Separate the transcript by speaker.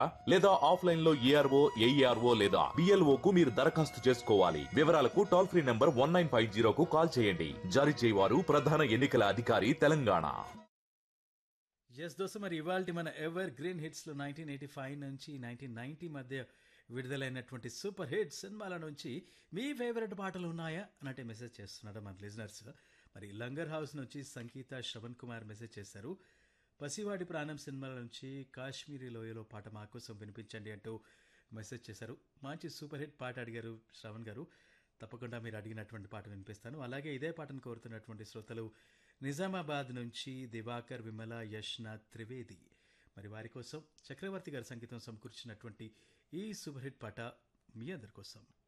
Speaker 1: లేదా ఆఫ్లైన్ లో ARO AERO లేదా బిఎల్ఓ కు మీరు దరఖాస్తు చేసుకోవాలి వివరాలకు toll free number one nine five జీరోకు కాల్ చేయండి జారీ చేయవారు ప్రధాన ఎన్నికల అధికారి తెలంగాణ
Speaker 2: ఎస్ దోస్తు మరి ఇవాళ మన ఎవర్ గ్రీన్ హిట్స్లో నైన్టీన్ ఎయిటీ ఫైవ్ నుంచి నైన్టీన్ నైన్టీ మధ్య విడుదలైనటువంటి సూపర్ హిట్ సినిమాల నుంచి మీ ఫేవరెట్ పాటలు ఉన్నాయా అన్నట్టే మెసేజ్ చేస్తున్నాడు మన లిజనర్స్ మరి లంగర్ హౌస్ నుంచి సంగీత శ్రవణ్ కుమార్ మెసేజ్ చేశారు పసివాడి ప్రాణం సినిమాల నుంచి కాశ్మీరీ లోయలో పాట మా కోసం వినిపించండి అంటూ మెసేజ్ చేశారు మంచి సూపర్ హిట్ పాట అడిగారు శ్రవణ్ గారు తప్పకుండా మీరు అడిగినటువంటి పాట వినిపిస్తాను అలాగే ఇదే పాటను కోరుతున్నటువంటి శ్రోతలు నిజామాబాద్ నుంచి దివాకర్ విమల యష్నాథ్ త్రివేది మరి వారి కోసం చక్రవర్తి గారి సంగీతం సమకూర్చినటువంటి ఈ సూపర్ హిట్ పాట మీ అందరి కోసం